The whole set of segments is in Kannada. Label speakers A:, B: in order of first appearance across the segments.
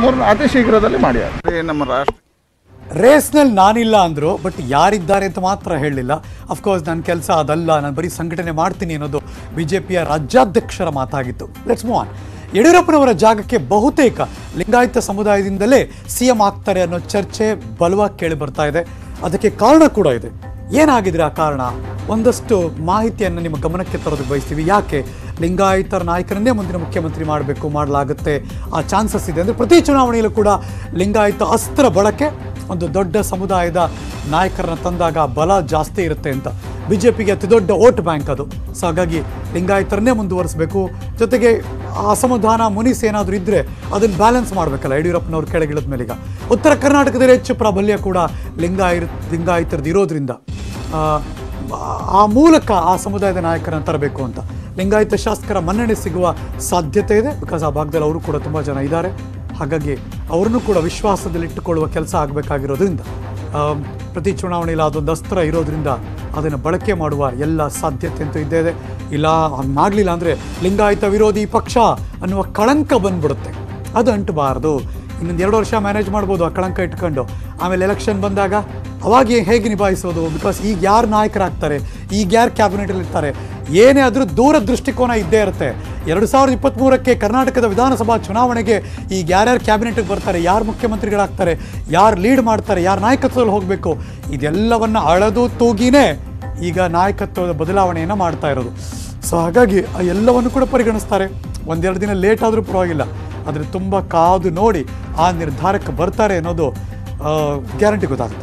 A: ಅದನ್ನು ಅತಿ ಶೀಘ್ರದಲ್ಲಿ ಮಾಡಿ ನಮ್ಮ ರಾಷ್ಟ್ರ
B: ರೇಸ್ನಲ್ಲಿ ನಾನಿಲ್ಲ ಅಂದರು ಬಟ್ ಯಾರಿದ್ದಾರೆ ಅಂತ ಮಾತ್ರ ಹೇಳಲಿಲ್ಲ ಅಫ್ಕೋರ್ಸ್ ನನ್ನ ಕೆಲಸ ಅದಲ್ಲ ನಾನು ಬರೀ ಸಂಘಟನೆ ಮಾಡ್ತೀನಿ ಅನ್ನೋದು ಬಿ ಜೆ ಪಿಯ ರಾಜ್ಯಾಧ್ಯಕ್ಷರ ಮಾತಾಗಿತ್ತು ಲೆಟ್ಸ್ ಮೂವ್ ಆನ್ ಯಡಿಯೂರಪ್ಪನವರ ಜಾಗಕ್ಕೆ ಬಹುತೇಕ ಲಿಂಗಾಯತ ಸಮುದಾಯದಿಂದಲೇ ಸಿ ಎಂ ಆಗ್ತಾರೆ ಅನ್ನೋ ಚರ್ಚೆ ಬಲವಾಗಿ ಕೇಳಿ ಬರ್ತಾ ಇದೆ ಅದಕ್ಕೆ ಕಾರಣ ಕೂಡ ಇದೆ ಏನಾಗಿದ್ರೆ ಆ ಕಾರಣ ಒಂದಷ್ಟು ಮಾಹಿತಿಯನ್ನು ನಿಮ್ಮ ಗಮನಕ್ಕೆ ತರೋದಕ್ಕೆ ಬಯಸ್ತೀವಿ ಯಾಕೆ ಲಿಂಗಾಯತರ ನಾಯಕರನ್ನೇ ಮುಂದಿನ ಮುಖ್ಯಮಂತ್ರಿ ಮಾಡಬೇಕು ಮಾಡಲಾಗುತ್ತೆ ಆ ಚಾನ್ಸಸ್ ಇದೆ ಅಂದರೆ ಪ್ರತಿ ಚುನಾವಣೆಯಲ್ಲೂ ಕೂಡ ಲಿಂಗಾಯತ ಅಸ್ತ್ರ ಬಳಕೆ ಒಂದು ದೊಡ್ಡ ಸಮುದಾಯದ ನಾಯಕರನ್ನ ತಂದಾಗ ಬಲ ಜಾಸ್ತಿ ಇರುತ್ತೆ ಅಂತ ಬಿ ಜೆ ಪಿಗೆ ಅತಿ ದೊಡ್ಡ ವೋಟ್ ಬ್ಯಾಂಕ್ ಅದು ಸೊ ಹಾಗಾಗಿ ಲಿಂಗಾಯತರನ್ನೇ ಮುಂದುವರಿಸಬೇಕು ಜೊತೆಗೆ ಅಸಮಾಧಾನ ಮುನಿಸ್ ಏನಾದರೂ ಇದ್ದರೆ ಅದನ್ನು ಬ್ಯಾಲೆನ್ಸ್ ಮಾಡಬೇಕಲ್ಲ ಯಡಿಯೂರಪ್ಪನವ್ರು ಕೆಳಗಿಳಿದ ಮೇಲೆ ಈಗ ಉತ್ತರ ಕರ್ನಾಟಕದಲ್ಲಿ ಹೆಚ್ಚು ಪ್ರಾಬಲ್ಯ ಕೂಡ ಲಿಂಗಾಯರ್ ಲಿಂಗಾಯತರದ್ದು ಇರೋದ್ರಿಂದ ಆ, ಆ ಮೂಲಕ ಆ ಸಮುದಾಯದ ನಾಯಕರನ್ನು ತರಬೇಕು ಅಂತ ಲಿಂಗಾಯತ ಶಾಸಕರ ಮನ್ನಣೆ ಸಿಗುವ ಸಾಧ್ಯತೆ ಇದೆ ಬಿಕಾಸ್ ಆ ಭಾಗದಲ್ಲಿ ಅವರು ಕೂಡ ತುಂಬ ಜನ ಇದ್ದಾರೆ ಹಾಗಾಗಿ ಅವ್ರನ್ನೂ ಕೂಡ ವಿಶ್ವಾಸದಲ್ಲಿಟ್ಟುಕೊಳ್ಳುವ ಕೆಲಸ ಆಗಬೇಕಾಗಿರೋದ್ರಿಂದ ಆಮ್, ಪ್ರತಿ ಚುನಾವಣೆಯಲ್ಲಿ ಅದೊಂದು ಅಸ್ತ್ರ ಇರೋದ್ರಿಂದ ಅದನ್ನು ಬಳಕೆ ಮಾಡುವ ಎಲ್ಲ ಸಾಧ್ಯತೆ ಅಂತೂ ಇದ್ದೇ ಇದೆ ಇಲ್ಲ ಹಂಗೆ ಮಾಡಲಿಲ್ಲ ಅಂದರೆ ಲಿಂಗಾಯತ ವಿರೋಧಿ ಪಕ್ಷ ಅನ್ನುವ ಕಳಂಕ ಬಂದ್ಬಿಡುತ್ತೆ ಅದು ಅಂಟಬಾರದು ಇನ್ನೊಂದು ಎರಡು ವರ್ಷ ಮ್ಯಾನೇಜ್ ಮಾಡ್ಬೋದು ಆ ಕಳಂಕ ಇಟ್ಕೊಂಡು ಆಮೇಲೆ ಎಲೆಕ್ಷನ್ ಬಂದಾಗ ಅವಾಗ ಹೇಗೆ ನಿಭಾಯಿಸೋದು ಬಿಕಾಸ್ ಈಗ ಯಾರು ನಾಯಕರಾಗ್ತಾರೆ ಈಗ ಯಾರು ಕ್ಯಾಬಿನೆಟಲ್ಲಿ ಇರ್ತಾರೆ ಏನೇ ಆದರೂ ದೂರ ದೃಷ್ಟಿಕೋನ ಇದ್ದೇ ಇರುತ್ತೆ ಎರಡು ಸಾವಿರದ ಇಪ್ಪತ್ತ್ಮೂರಕ್ಕೆ ಕರ್ನಾಟಕದ ವಿಧಾನಸಭಾ ಚುನಾವಣೆಗೆ ಈಗ ಯಾರ್ಯಾರು ಕ್ಯಾಬಿನೆಟ್ಗೆ ಬರ್ತಾರೆ ಯಾರು ಮುಖ್ಯಮಂತ್ರಿಗಳಾಗ್ತಾರೆ ಯಾರು ಲೀಡ್ ಮಾಡ್ತಾರೆ ಯಾರು ನಾಯಕತ್ವದಲ್ಲಿ ಹೋಗಬೇಕು ಇದೆಲ್ಲವನ್ನು ಅಳೆದು ತೂಗಿನೇ ಈಗ ನಾಯಕತ್ವದ ಬದಲಾವಣೆಯನ್ನು ಮಾಡ್ತಾ ಇರೋದು ಸೊ ಹಾಗಾಗಿ ಆ ಎಲ್ಲವನ್ನು ಕೂಡ ಪರಿಗಣಿಸ್ತಾರೆ ಒಂದೆರಡು ದಿನ ಲೇಟ್ ಆದರೂ ಪರವಾಗಿಲ್ಲ ಆದರೆ ತುಂಬ ಕಾದು ನೋಡಿ ಆ ನಿರ್ಧಾರಕ್ಕೆ ಬರ್ತಾರೆ ಅನ್ನೋದು ಗ್ಯಾರಂಟಿ ಗೊತ್ತಾಗುತ್ತೆ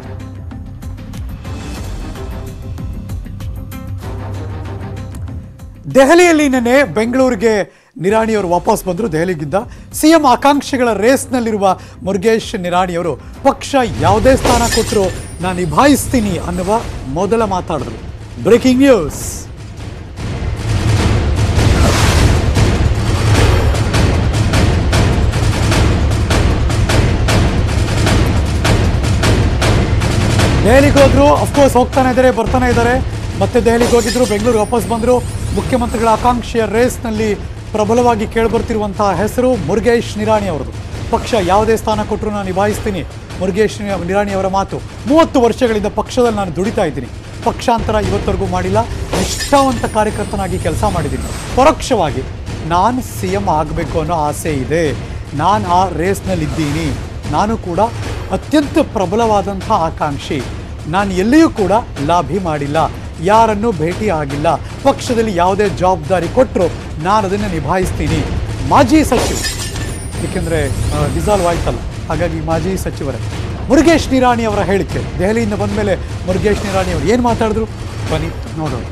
B: ದೆಹಲಿಯಲ್ಲಿ ನೆನೆ ಬೆಂಗಳೂರಿಗೆ ನಿರಾಣಿಯವರು ವಾಪಸ್ ಬಂದರು ದೆಹಲಿಗಿದ್ದ ಸಿಎಂ ಆಕಾಂಕ್ಷಿಗಳ ರೇಸ್ನಲ್ಲಿರುವ ಮುರುಗೇಶ್ ನಿರಾಣಿಯವರು ಪಕ್ಷ ಯಾವುದೇ ಸ್ಥಾನ ಕೊಟ್ಟರು ನಾನು ನಿಭಾಯಿಸ್ತೀನಿ ಅನ್ನುವ ಮೊದಲ ಮಾತಾಡಿದ್ರು ಬ್ರೇಕಿಂಗ್ ನ್ಯೂಸ್ ದೆಹಲಿಗೆ ಹೋದ್ರು ಅಫ್ಕೋರ್ಸ್ ಹೋಗ್ತಾನೆ ಇದ್ದಾರೆ ಬರ್ತಾನೆ ಇದ್ದಾರೆ ಮತ್ತೆ ದೆಹಲಿಗೆ ಹೋಗಿದ್ರು ಬೆಂಗಳೂರು ವಾಪಸ್ ಬಂದರು ಮುಖ್ಯಮಂತ್ರಿಗಳ ಆಕಾಂಕ್ಷೆಯ ರೇಸ್ನಲ್ಲಿ ಪ್ರಬಲವಾಗಿ ಕೇಳಿಬರ್ತಿರುವಂತಹ ಹೆಸರು ಮುರುಗೇಶ್ ನಿರಾಣಿ ಅವರದು ಪಕ್ಷ ಯಾವುದೇ ಸ್ಥಾನ ಕೊಟ್ಟರು ನಾನು ನಿಭಾಯಿಸ್ತೀನಿ ಮುರುಗೇಶ್ ನಿ- ನಿರಾಣಿ ಅವರ ಮಾತು ಮೂವತ್ತು ವರ್ಷಗಳಿಂದ ಪಕ್ಷದಲ್ಲಿ ನಾನು ದುಡಿತಾ ಇದ್ದೀನಿ ಪಕ್ಷಾಂತರ ಇವತ್ತವರೆಗೂ ಮಾಡಿಲ್ಲ ನಿಷ್ಠಾವಂತ ಕಾರ್ಯಕರ್ತನಾಗಿ ಕೆಲಸ ಮಾಡಿದ್ದೀನಿ ಪರೋಕ್ಷವಾಗಿ ನಾನು ಸಿ ಎಂ ಆಗಬೇಕು ಅನ್ನೋ ಆಸೆ ಇದೆ ನಾನು ಆ ರೇಸ್ನಲ್ಲಿದ್ದೀನಿ ನಾನು ಕೂಡ ಅತ್ಯಂತ ಪ್ರಬಲವಾದಂಥ ಆಕಾಂಕ್ಷಿ ನಾನು ಎಲ್ಲಿಯೂ ಕೂಡ ಲಾಭಿ ಮಾಡಿಲ್ಲ ಯಾರನ್ನೂ ಭೇಟಿ ಆಗಿಲ್ಲ ಪಕ್ಷದಲ್ಲಿ ಯಾವುದೇ ಜವಾಬ್ದಾರಿ ಕೊಟ್ಟರು ನಾನು ಅದನ್ನು ನಿಭಾಯಿಸ್ತೀನಿ ಮಾಜಿ ಸಚಿವ ಏಕೆಂದರೆ ಡಿಸಾಲ್ವ್ ಆಯ್ತಲ್ಲ ಹಾಗಾಗಿ ಮಾಜಿ ಸಚಿವರೇ ಮುರುಗೇಶ್ ನಿರಾಣಿ ಅವರ ಹೇಳಿಕೆ ದೆಹಲಿಯಿಂದ ಬಂದ ಮೇಲೆ ಮುರುಗೇಶ್ ನಿರಾಣಿ ಅವರು ಏನು ಮಾತಾಡಿದ್ರು ಬನ್ನಿ ನೋಡೋಣ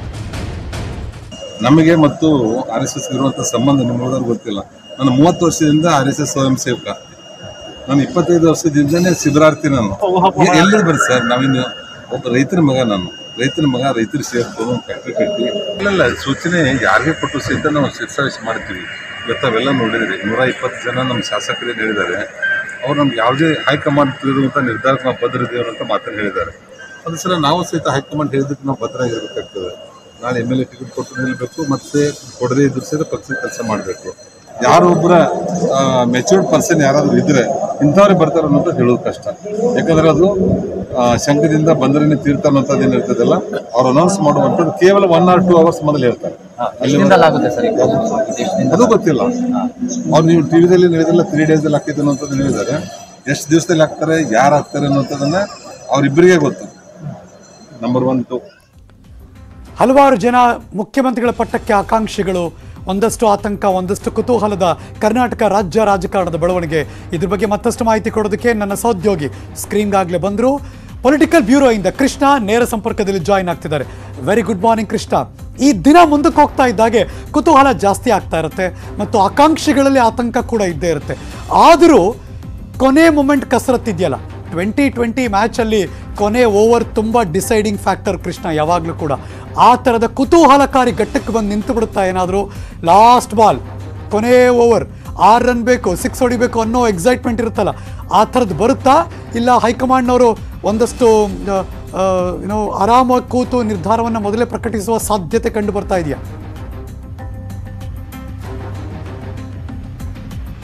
C: ನಮಗೆ ಮತ್ತು ಆರ್ ಎಸ್ ಎಸ್ ಇರುವಂತ ಸಂಬಂಧ ನಿಮ್ಗೆ ಗೊತ್ತಿಲ್ಲ ನಾನು ಮೂವತ್ತು ವರ್ಷದಿಂದ ಆರ್ ಎಸ್ ಎಸ್ ಸ್ವಯಂ ಸೇವಕ ನಾನು ಇಪ್ಪತ್ತೈದು ವರ್ಷದಿಂದನೇ ಶಿಬಿರಾರ್ಥಿ ನಾನು ಎ- ಎಲ್ಲಿ ಬರ್ ಸರ್ ನಾವಿನ್ನು ಒಬ್ಬ ರೈತರ ಮಗ ನಾನು ರೈತರ ಮಗ ರೈತರ ಸೇರ್ಕೊಂಡು ಒಂದು ಫ್ಯಾಕ್ಟ್ರಿ ಕಟ್ಟಿ ಇಲ್ಲ ಸೂಚನೆ ಯಾರಿಗೆ ಕೊಟ್ಟು ಸಹಿತ ನಾವು ಶಿರ್ಸಾಯಿಸಿ ಮಾಡ್ತೀವಿ ಇವತ್ತು ಅವೆಲ್ಲ ನೋಡಿದ್ರಿ ನೂರ ಇಪ್ಪತ್ತು ಜನ ನಮ್ಮ ಶಾಸಕರು ಏನ್ ಹೇಳಿದ್ದಾರೆ ಅವ್ರು ನಮ್ಗೆ ಯಾವುದೇ ಹೈಕಮಾಂಡ್ ತಿಳಿದುವಂಥ ನಿರ್ಧಾರಕ್ಕೆ ನಾವು ಬದ್ಧರಿದ್ದೇವೆ ಅಂತ ಮಾತನ್ನು ಹೇಳಿದ್ದಾರೆ ಅದು ಸಲ ನಾವು ಸಹಿತ ಹೈಕಮಾಂಡ್ ಹೇಳಿದಕ್ಕೆ ನಾವು ಭದ್ರಾಗಿರ್ಬೇಕಾಗ್ತದೆ ನಾಳೆ ಎಮ್ ಎಲ್ ಎ ಟಿಕೆಟ್ ಕೊಟ್ಟು ನಿಲ್ಬೇಕು ಮತ್ತೆ ಕೊಡದೇ ಇದ್ರು ಸಹಿತ ಪಕ್ಷದ ಕೆಲಸ ಮಾಡಬೇಕು ಯಾರೊಬ್ಬರ ಮೆಚೂರ್ಡ್ ಪರ್ಸನ್ ಯಾರಾದ್ರೂ ಇದ್ರೆ ಇಂಥವ್ರೆ ಬರ್ತಾರೆ ಅನ್ನೋದು ಹೇಳೋದು ಕಷ್ಟ ಯಾಕಂದ್ರೆ ಅದು ಆ, ಶಂಕದಿಂದ ಬಂದರೇನೆ ತೀರ್ಥ ಅನ್ನೋಂಥದ್ದು ಏನಿರ್ತದಲ್ಲ ಅವ್ರು ಅನೌನ್ಸ್ ಮಾಡುವಂಥದ್ದು ಕೇವಲ ಒನ್ ಆರ್ ಟೂ ಅವರ್ಸ್ ಮೊದಲು ಹೇಳ್ತಾರೆ ಅಲ್ಲಿ
D: ಆಗುತ್ತೆ ಸರ್ ಈಗ ದೇಶದಿಂದ
C: ಅದು ಗೊತ್ತಿಲ್ಲ ಅವ್ರು ನೀವು ಟಿವಿದಲ್ಲಿ ಹೇಳಿದಿಲ್ಲ ತ್ರೀ ಡೇಸಲ್ಲಿ ಹಾಕಿದ್ದು ಅನ್ನೋಂಥದ್ದು ಹೇಳಿದ್ದಾರೆ ಎಷ್ಟು ದಿವಸದಲ್ಲಿ ಹಾಕ್ತಾರೆ ಯಾರು ಹಾಕ್ತಾರೆ ಅನ್ನೋಂಥದ್ದನ್ನ ಅವ್ರಿಬ್ಬರಿಗೆ ಗೊತ್ತು ನಂಬರ್ ಒನ್ ಟು
B: ಹಲವಾರು ಜನ ಮುಖ್ಯಮಂತ್ರಿಗಳ ಪಟ್ಟಕ್ಕೆ ಆಕಾಂಕ್ಷಿಗಳು ಒಂದಷ್ಟು ಆತಂಕ ಒಂದಷ್ಟು ಕುತೂಹಲದ ಕರ್ನಾಟಕ ರಾಜ್ಯ ರಾಜಕಾರಣದ ಬೆಳವಣಿಗೆ ಇದ್ರ ಬಗ್ಗೆ ಮತ್ತಷ್ಟು ಮಾಹಿತಿ ಕೊಡೋದಕ್ಕೆ ನನ್ನ ಸಹೋದ್ಯೋಗಿ ಸ್ಕ್ರೀನ್ಗಾಗಲೇ ಬಂದರು ಪೊಲಿಟಿಕಲ್ ಬ್ಯೂರೋ ಇಂದ ಕೃಷ್ಣ ನೇರ ಸಂಪರ್ಕದಲ್ಲಿ ಜಾಯಿನ್ ಆಗ್ತಿದ್ದಾರೆ ವೆರಿ ಗುಡ್ ಮಾರ್ನಿಂಗ್ ಕೃಷ್ಣ ಈ ದಿನ ಮುಂದಕ್ಕೆ ಹೋಗ್ತಾ ಇದ್ದಾಗೆ ಕುತೂಹಲ ಜಾಸ್ತಿ ಆಗ್ತಾ ಇರುತ್ತೆ ಮತ್ತು ಆಕಾಂಕ್ಷಿಗಳಲ್ಲಿ ಆತಂಕ ಕೂಡ ಇದ್ದೇ ಇರುತ್ತೆ ಆದರೂ ಕೊನೆ ಮೂಮೆಂಟ್ ಕಸರತ್ತಿದೆಯಲ್ಲ ಟ್ವೆಂಟಿ ಟ್ವೆಂಟಿ ಮ್ಯಾಚಲ್ಲಿ ಕೊನೆ ಓವರ್ ತುಂಬ ಡಿಸೈಡಿಂಗ್ ಫ್ಯಾಕ್ಟರ್ ಕೃಷ್ಣ ಯಾವಾಗಲೂ ಕೂಡ ಆ ಥರದ ಕುತೂಹಲಕಾರಿ ಘಟ್ಟಕ್ಕೆ ಬಂದು ನಿಂತು ಬಿಡುತ್ತಾ ಏನಾದರೂ ಲಾಸ್ಟ್ ಬಾಲ್ ಕೊನೆ ಓವರ್ ಆರು ರನ್ ಬೇಕು ಸಿಕ್ಸ್ ಹೊಡಿಬೇಕು ಅನ್ನೋ ಎಕ್ಸೈಟ್ಮೆಂಟ್ ಇರುತ್ತಲ್ಲ ಆ ಥರದ್ದು ಬರುತ್ತಾ ಇಲ್ಲ ಹೈಕಮಾಂಡ್ನವರು ಒಂದಷ್ಟು ಏನೋ ಆರಾಮಾಗಿ ಕೂತು ನಿರ್ಧಾರವನ್ನು ಮೊದಲೇ ಪ್ರಕಟಿಸುವ ಸಾಧ್ಯತೆ ಕಂಡು ಬರ್ತಾ ಇದೆಯಾ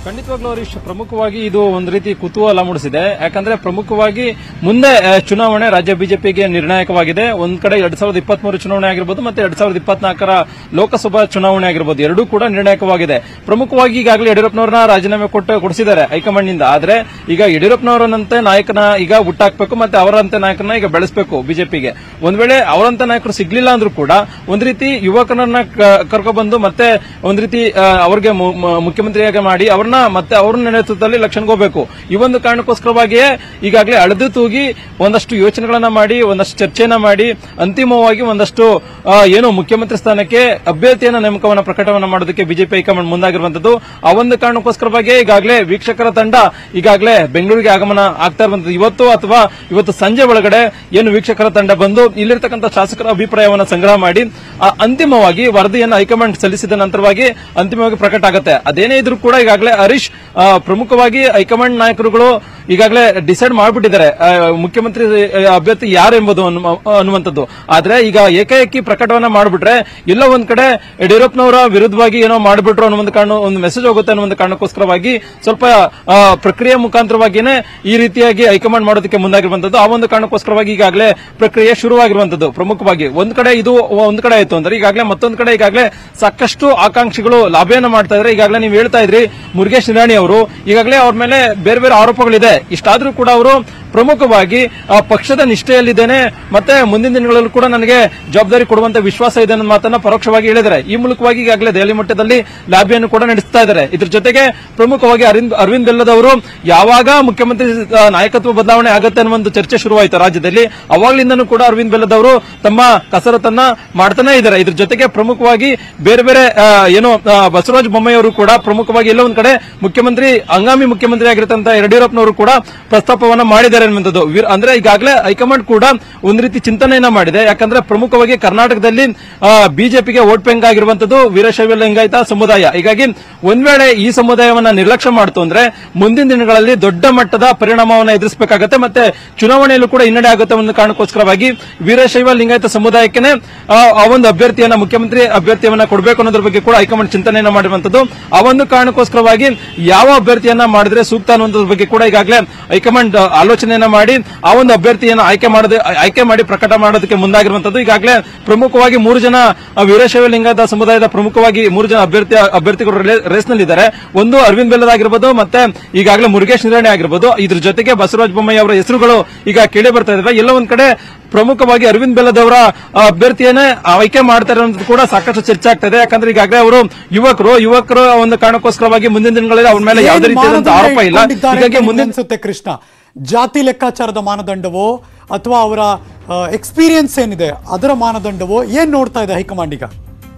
E: ಖಂಡಿತವಾಗ್ಲೂ ಹರೀಶ್ ಪ್ರಮುಖವಾಗಿ ಇದು ಒಂದು ರೀತಿ ಕುತೂಹಲ ಮೂಡಿಸಿದೆ ಯಾಕಂದ್ರೆ ಪ್ರಮುಖವಾಗಿ ಮುಂದೆ ಆ, ಚುನಾವಣೆ ರಾಜ್ಯ ಬಿಜೆಪಿಗೆ ನಿರ್ಣಾಯಕವಾಗಿದೆ ಒಂದ್ ಕಡೆ ಎರಡ್ ಸಾವಿರದ ಇಪ್ಪತ್ಮೂರು ಚುನಾವಣೆ ಆಗಿರ್ಬೋದು ಮತ್ತೆ ಎರಡ್ ಸಾವಿರದ ಇಪ್ಪತ್ನಾಲ್ಕರ ಲೋಕಸಭಾ ಚುನಾವಣೆ ಆಗಿರ್ಬೋದು ಎರಡೂ ಕೂಡ ನಿರ್ಣಾಯಕವಾಗಿದೆ ಪ್ರಮುಖವಾಗಿ ಈಗಾಗಲೇ ಯಡಿಯೂರಪ್ಪನವರನ್ನ ರಾಜೀನಾಮೆ ಕೊಟ್ಟು ಕೊಡಿಸಿದ್ದಾರೆ ಹೈಕಮಾಂಡ್ನಿಂದ ಆದ್ರೆ ಈಗ ಯಡಿಯೂರಪ್ಪನವರನ್ನಂತೆ ನಾಯಕನ ಈಗ ಹುಟ್ಟಾಕ್ಬೇಕು ಮತ್ತೆ ಅವರಂತೆ ನಾಯಕನ ಈಗ ಬೆಳೆಸಬೇಕು ಬಿಜೆಪಿಗೆ ಒಂದ್ ವೇಳೆ ಅವರಂತ ನಾಯಕರು ಸಿಗ್ಲಿಲ್ಲ ಅಂದ್ರೂ ಕೂಡ ಒಂದ್ ರೀತಿ ಯುವಕರನ್ನ ಕರ್ಕೊಬಂದು ಮತ್ತೆ ಒಂದ್ ರೀತಿ ಆ, ಅವ್ರಿಗೆ ಮು- ಮ- ಮುಖ್ಯಮಂತ್ರಿಯಾಗಿ ಮಾಡಿ ಅವ್ರನ್ನ ಮತ್ತೆ ಅವ್ರ ನೇತೃತ್ವದಲ್ಲಿ ಲಕ್ಷಣಕ್ಕೆ ಹೋಗ್ಬೇಕು ಈ ಒಂದು ಕಾರಣಕ್ಕೋಸ್ಕರವಾಗಿಯೇ ಈಗಾಗಲೇ ಅಳೆದು ತೂಗಿ ಒಂದಷ್ಟು ಯೋಚನೆಗಳನ್ನ ಮಾಡಿ ಒಂದಷ್ಟು ಚರ್ಚೆಯನ್ನ ಮಾಡಿ ಅಂತಿಮವಾಗಿ ಒಂದಷ್ಟು ಆ, ಏನು ಮುಖ್ಯಮಂತ್ರಿ ಸ್ಥಾನಕ್ಕೆ ಅಭ್ಯರ್ಥಿಯನ್ನ ನೇಮಕವನ್ನ ಪ್ರಕಟವನ್ನ ಮಾಡೋದಕ್ಕೆ ಬಿಜೆಪಿ ಹೈಕಮಾಂಡ್ ಮುಂದಾಗಿರುವಂತದ್ದು ಆ ಒಂದು ಕಾರಣಕ್ಕೋಸ್ಕರವಾಗಿ ಈಗಾಗಲೇ ವೀಕ್ಷಕರ ತಂಡ ಈಗಾಗಲೇ ಬೆಂಗಳೂರಿಗೆ ಆಗಮನ ಆಗ್ತಾ ಇರುವಂತದ್ದು ಇವತ್ತು ಅಥವಾ ಇವತ್ತು ಸಂಜೆ ಒಳಗಡೆ ಏನು ವೀಕ್ಷಕರ ತಂಡ ಬಂದು ಇಲ್ಲಿರ್ತಕ್ಕಂಥ ಶಾಸಕರ ಅಭಿಪ್ರಾಯವನ್ನ ಸಂಗ್ರಹ ಮಾಡಿ ಆ, ಅಂತಿಮವಾಗಿ ವರದಿಯನ್ನು ಹೈಕಮಾಂಡ್ ಸಲ್ಲಿಸಿದ ನಂತರವಾಗಿ ಅಂತಿಮವಾಗಿ ಪ್ರಕಟ ಆಗುತ್ತೆ ಅದೇನೇ ಇದ್ರೂ ಕೂಡ ಈಗಾಗಲೇ ಹರೀಶ್ ಆ, ಪ್ರಮುಖವಾಗಿ ಹೈಕಮಾಂಡ್ ನಾಯಕರುಗಳು ಈಗಾಗಲೇ ಡಿಸೈಡ್ ಮಾಡಿಬಿಟ್ಟಿದ್ದಾರೆ ಮುಖ್ಯಮಂತ್ರಿ ಆ, ಅಭ್ಯರ್ಥಿ ಯಾರು ಎಂಬುದು ಅನ್ನುವ- ಅನ್ನುವಂಥದ್ದು ಆದ್ರೆ ಈಗ ಏಕಾಏಕಿ ಪ್ರಕಟವನ್ನ ಮಾಡಿಬಿಟ್ರೆ ಎಲ್ಲ ಒಂದ್ ಕಡೆ ಯಡಿಯೂರಪ್ಪನವರ ವಿರುದ್ಧವಾಗಿ ಏನೋ ಮಾಡಿಬಿಟ್ರು ಅನ್ನೋ ಒಂದು ಕಾರಣ ಒಂದು ಮೆಸೇಜ್ ಹೋಗುತ್ತೆ ಅನ್ನೋ ಒಂದು ಕಾರಣಕ್ಕೋಸ್ಕರವಾಗಿ ಸ್ವಲ್ಪ ಆ, ಪ್ರಕ್ರಿಯೆ ಮುಖಾಂತರವಾಗಿನೇ ಈ ರೀತಿಯಾಗಿ ಹೈಕಮಾಂಡ್ ಮಾಡೋದಕ್ಕೆ ಮುಂದಾಗಿರುವಂತದ್ದು ಆ ಒಂದು ಕಾರಣಕ್ಕೋಸ್ಕರವಾಗಿ ಈಗಾಗಲೇ ಪ್ರಕ್ರಿಯೆ ಶುರುವಾಗಿರುವಂತದ್ದು ಪ್ರಮುಖವಾಗಿ ಒಂದ್ ಕಡೆ ಇದು ಒಂದ್ ಕಡೆ ಆಯ್ತು ಅಂದ್ರೆ ಈಗಾಗಲೇ ಮತ್ತೊಂದ್ ಕಡೆ ಈಗಾಗಲೇ ಸಾಕಷ್ಟು ಆಕಾಂಕ್ಷಿಗಳು ಲಾಭೆಯನ್ನು ಮಾಡ್ತಾ ಇದ್ರೆ ಈಗಾಗಲೇ ನೀವು ಹೇಳ್ತಾ ಇದ್ರಿ ಮುರುಗೇಶ್ ನಿರಾಣಿ ಅವರು ಈಗಾಗಲೇ ಅವ್ರ ಮೇಲೆ ಬೇರೆ ಬೇರೆ ಆರೋಪಗಳಿದೆ ಇಷ್ಟಾದ್ರೂ ಕೂಡ ಅವರು ಪ್ರಮುಖವಾಗಿ ಆ, ಪಕ್ಷದ ನಿಷ್ಠೆಯಲ್ಲಿದ್ದೇನೆ ಮತ್ತೆ ಮುಂದಿನ ದಿನಗಳಲ್ಲೂ ಕೂಡ ನನಗೆ ಜವಾಬ್ದಾರಿ ಕೊಡುವಂತ ವಿಶ್ವಾಸ ಇದೆ ಅನ್ನೋ ಮಾತನ್ನ ಪರೋಕ್ಷವಾಗಿ ಹೇಳಿದ್ದಾರೆ ಈ ಮೂಲಕವಾಗಿ ಈಗಾಗಲೇ ದೆಹಲಿ ಮಟ್ಟದಲ್ಲಿ ಲಾಬಿಯನ್ನು ಕೂಡ ನಡೆಸ್ತಾ ಇದ್ದಾರೆ ಇದ್ರ ಜೊತೆಗೆ ಪ್ರಮುಖವಾಗಿ ಅರವಿಂದ್ ಅರವಿಂದ್ ಬೆಲ್ಲದವರು ಯಾವಾಗ ಮುಖ್ಯಮಂತ್ರಿ ಆ, ನಾಯಕತ್ವ ಬದಲಾವಣೆ ಆಗುತ್ತೆ ಅನ್ನೋ ಒಂದು ಚರ್ಚೆ ಶುರುವಾಯಿತು ರಾಜ್ಯದಲ್ಲಿ ಅವಾಗ್ಲಿಂದನೂ ಕೂಡ ಅರವಿಂದ್ ಬೆಲ್ಲದವರು ತಮ್ಮ ಕಸರತ್ತನ್ನ ಮಾಡ್ತಾನೆ ಇದ್ದಾರೆ ಇದ್ರ ಜೊತೆಗೆ ಪ್ರಮುಖವಾಗಿ ಬೇರೆ ಬೇರೆ ಆ, ಏನು ಆ, ಬಸವರಾಜ ಬೊಮ್ಮಾಯಿ ಅವರು ಕೂಡ ಪ್ರಮುಖವಾಗಿ ಎಲ್ಲ ಒಂದ್ ಕಡೆ ಮುಖ್ಯಮಂತ್ರಿ ಹಂಗಾಮಿ ಮುಖ್ಯಮಂತ್ರಿ ಆಗಿರತಕ್ಕಂತ ಯಡಿಯೂರಪ್ಪನವರು ಕೂಡ ಪ್ರಸ್ತಾಪವನ್ನ ಮಾಡಿದ್ದಾರೆ ಅನ್ನುವಂಥದ್ದು ವೀರ್- ಅಂದ್ರೆ ಈಗಾಗಲೇ ಹೈಕಮಾಂಡ್ ಕೂಡ ಒಂದ್ ರೀತಿ ಚಿಂತನೆಯನ್ನ ಮಾಡಿದೆ ಯಾಕಂದ್ರೆ ಪ್ರಮುಖವಾಗಿ ಕರ್ನಾಟಕದಲ್ಲಿ ಬಿಜೆಪಿಗೆ ವೋಟ್ ಬ್ಯಾಂಕ್ ಆಗಿರುವಂತದ್ದು ವೀರಶೈವ ಲಿಂಗಾಯತ ಸಮುದಾಯ ಹೀಗಾಗಿ ಒಂದ್ ವೇಳೆ ಈ ಸಮುದಾಯವನ್ನ ನಿರ್ಲಕ್ಷ್ಯ ಮಾಡ್ತು ಅಂದ್ರೆ ಮುಂದಿನ ದಿನಗಳಲ್ಲಿ ದೊಡ್ಡ ಮಟ್ಟದ ಪರಿಣಾಮವನ್ನು ಎದುರಿಸಬೇಕಾಗತ್ತೆ ಮತ್ತೆ ಚುನಾವಣೆಯಲ್ಲೂ ಕೂಡ ಹಿನ್ನಡೆ ಆಗುತ್ತೆ ಅನ್ನೋ ಕಾರಣಕ್ಕೋಸ್ಕರವಾಗಿ ವೀರಶೈವ ಲಿಂಗಾಯತ ಸಮುದಾಯಕ್ಕೆ ಆ ಒಂದು ಅಭ್ಯರ್ಥಿಯನ್ನ ಮುಖ್ಯಮಂತ್ರಿ ಅಭ್ಯರ್ಥಿಯವನ್ನ ಕೊಡಬೇಕು ಅನ್ನೋದ್ರ ಬಗ್ಗೆ ಕೂಡ ಹೈಕಮಾಂಡ್ ಚಿಂತನೆಯನ್ನ ಮಾಡಿರುವಂತದ್ದು ಆ ಒಂದು ಕಾರಣಕ್ಕೋಸ್ಕರವಾಗಿ ಯಾವ ಅಭ್ಯರ್ಥಿಯನ್ನ ಮಾಡಿದ್ರೆ ಸೂಕ್ತ ಅನ್ನುವಂಥದ್ರ ಬಗ್ಗೆ ಕೂಡ ಈಗಾಗಲೇ ಹೈಕಮಾಂಡ್ ಆ, ಆಲೋಚನೆಯನ್ನ ಮಾಡಿ ಆ ಒಂದು ಅಭ್ಯರ್ಥಿಯನ್ನ ಆಯ್ಕೆ ಮಾಡೋದು ಆಯ್ಕೆ ಮಾಡಿ ಪ್ರಕಟ ಮಾಡೋದಕ್ಕೆ ಮುಂದಾಗಿರುವಂತದ್ದು ಈಗಾಗಲೇ ಪ್ರಮುಖವಾಗಿ ಮೂರು ಜನ ಆ, ವೀರಶೈವ ಲಿಂಗಾಯತ ಸಮುದಾಯದ ಪ್ರಮುಖವಾಗಿ ಮೂರು ಜನ ಅಭ್ಯರ್ಥಿ ಅಭ್ಯರ್ಥಿಗಳು ರೇಸ್ ನಲ್ಲಿದ್ದಾರೆ ಒಂದು ಅರವಿಂದ್ ಬೆಲ್ಲದಾಗಿರ್ಬೋದು ಮತ್ತೆ ಈಗಾಗಲೇ ಮುರುಗೇಶ್ ನಿರಾಣಿ ಆಗಿರ್ಬೋದು ಇದ್ರ ಜೊತೆಗೆ ಬಸವರಾಜ ಬೊಮ್ಮಾಯಿ ಅವರ ಹೆಸರುಗಳು ಈಗ ಕೇಳಿ ಬರ್ತಾ ಇದಾವೆ ಎಲ್ಲ ಒಂದ್ ಕಡೆ ಪ್ರಮುಖವಾಗಿ ಅರವಿಂದ್ ಬೆಲ್ಲದವರ ಆ, ಅಭ್ಯರ್ಥಿಯನ್ನೇ ಆಯ್ಕೆ ಮಾಡ್ತಾರೆ ಅನ್ನೋದು ಕೂಡ ಸಾಕಷ್ಟು ಚರ್ಚೆ ಆಗ್ತಾ ಇದೆ ಯಾಕಂದ್ರೆ ಈಗಾಗಲೇ ಅವರು ಯುವಕರು ಯುವಕರು ಒಂದು ಕಾರಣಕ್ಕೋಸ್ಕರವಾಗಿ ಮುಂದಿನ ದಿನಗಳಲ್ಲಿ ಅವ್ರ ಮೇಲೆ ಯಾವುದೇ
B: ಏನ್
E: ರೀತಿಯಾದಂತಹ
B: ಮಾನದಂಡ
E: ಆರೋಪ ಇಲ್ಲ
B: ಇಟ್ಕೊಂಡಿದ್ದಾರೆ ಅಂತ
E: ಹೀಗಾಗಿ
B: ನಿಮ್ಗೆ
E: ಮುಂದಿನ
B: ಅನ್ಸುತ್ತೆ ಕೃಷ್ಣ ಜಾತಿ ಲೆಕ್ಕಾಚಾರದ ಮಾನದಂಡವೋ ಅಥವಾ ಅವರ ಎಕ್ಸ್ಪೀರಿಯನ್ಸ್ ಏನಿದೆ ಅದರ ಮಾನದಂಡವೋ ಏನ್ ನೋಡ್ತಾ ಇದೆ ಹೈಕಮಾಂಡ್ ಈಗ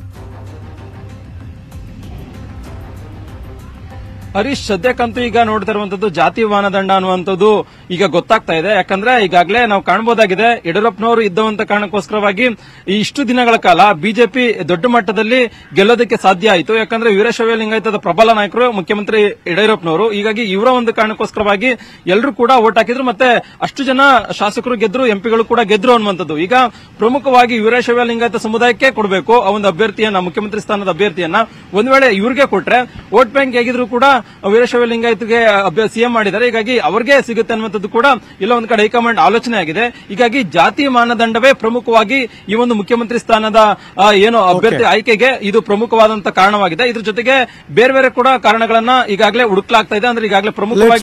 E: ಹರೀಶ್ ಸದ್ಯಕ್ಕಂತೂ ಈಗ ನೋಡ್ತಾ ಇರುವಂತದ್ದು ಜಾತಿ ಮಾನದಂಡ ಅನ್ನುವಂಥದ್ದು ಈಗ ಗೊತ್ತಾಗ್ತಾ ಇದೆ ಯಾಕಂದ್ರೆ ಈಗಾಗಲೇ ನಾವು ಕಾಣಬಹುದಾಗಿದೆ ಯಡಿಯೂರಪ್ಪನವರು ಇದ್ದವಂತ ಕಾರಣಕ್ಕೋಸ್ಕರವಾಗಿ ಈ ಇಷ್ಟು ದಿನಗಳ ಕಾಲ ಬಿಜೆಪಿ ದೊಡ್ಡ ಮಟ್ಟದಲ್ಲಿ ಗೆಲ್ಲೋದಕ್ಕೆ ಸಾಧ್ಯ ಆಯಿತು ಯಾಕಂದ್ರೆ ವೀರಶೈವ ಲಿಂಗಾಯತದ ಪ್ರಬಲ ನಾಯಕರು ಮುಖ್ಯಮಂತ್ರಿ ಯಡಿಯೂರಪ್ಪನವರು ಹೀಗಾಗಿ ಇವರ ಒಂದು ಕಾರಣಕ್ಕೋಸ್ಕರವಾಗಿ ಎಲ್ಲರೂ ಕೂಡ ಓಟ್ ಹಾಕಿದ್ರು ಮತ್ತೆ ಅಷ್ಟು ಜನ ಶಾಸಕರು ಗೆದ್ರು ಎಂಪಿಗಳು ಕೂಡ ಗೆದ್ರು ಅನ್ನುವಂಥದ್ದು ಈಗ ಪ್ರಮುಖವಾಗಿ ವೀರಶೈವ ಲಿಂಗಾಯತ ಸಮುದಾಯಕ್ಕೆ ಕೊಡಬೇಕು ಆ ಒಂದು ಅಭ್ಯರ್ಥಿಯನ್ನ ಮುಖ್ಯಮಂತ್ರಿ ಸ್ಥಾನದ ಅಭ್ಯರ್ಥಿಯನ್ನ ಒಂದ್ ವೇಳೆ ಇವ್ರಿಗೆ ಕೊಟ್ರೆ ವೋಟ್ ಬ್ಯಾಂಕ್ ಹೇಗಿದ್ರು ಕೂಡ ವೀರಶೈವ ಲಿಂಗಾಯತ್ಗೆ ಸಿಎಂ ಮಾಡಿದ್ದಾರೆ ಹೀಗಾಗಿ ಅವ್ರಿಗೆ ಸಿಗುತ್ತೆ ಅನ್ನುವಂಥದ್ದು ಕೂಡ ಇಲ್ಲ ಒಂದ್ ಕಡೆ ಹೈಕಮಾಂಡ್ ಆಲೋಚನೆ ಆಗಿದೆ ಹೀಗಾಗಿ ಜಾತಿ ಮಾನದಂಡವೇ ಪ್ರಮುಖವಾಗಿ ಈ ಒಂದು ಮುಖ್ಯಮಂತ್ರಿ ಸ್ಥಾನದ ಆ, ಏನು ಅಭ್ಯರ್ಥಿ ಆಯ್ಕೆಗೆ ಇದು ಪ್ರಮುಖವಾದಂತಹ ಕಾರಣವಾಗಿದೆ ಇದ್ರ ಜೊತೆಗೆ ಬೇರೆ ಬೇರೆ ಕೂಡ ಕಾರಣಗಳನ್ನ ಈಗಾಗಲೇ ಹುಡುಕ್ಲಾಗ್ತಾ ಇದೆ ಅಂದ್ರೆ ಈಗಾಗಲೇ ಪ್ರಮುಖವಾಗಿ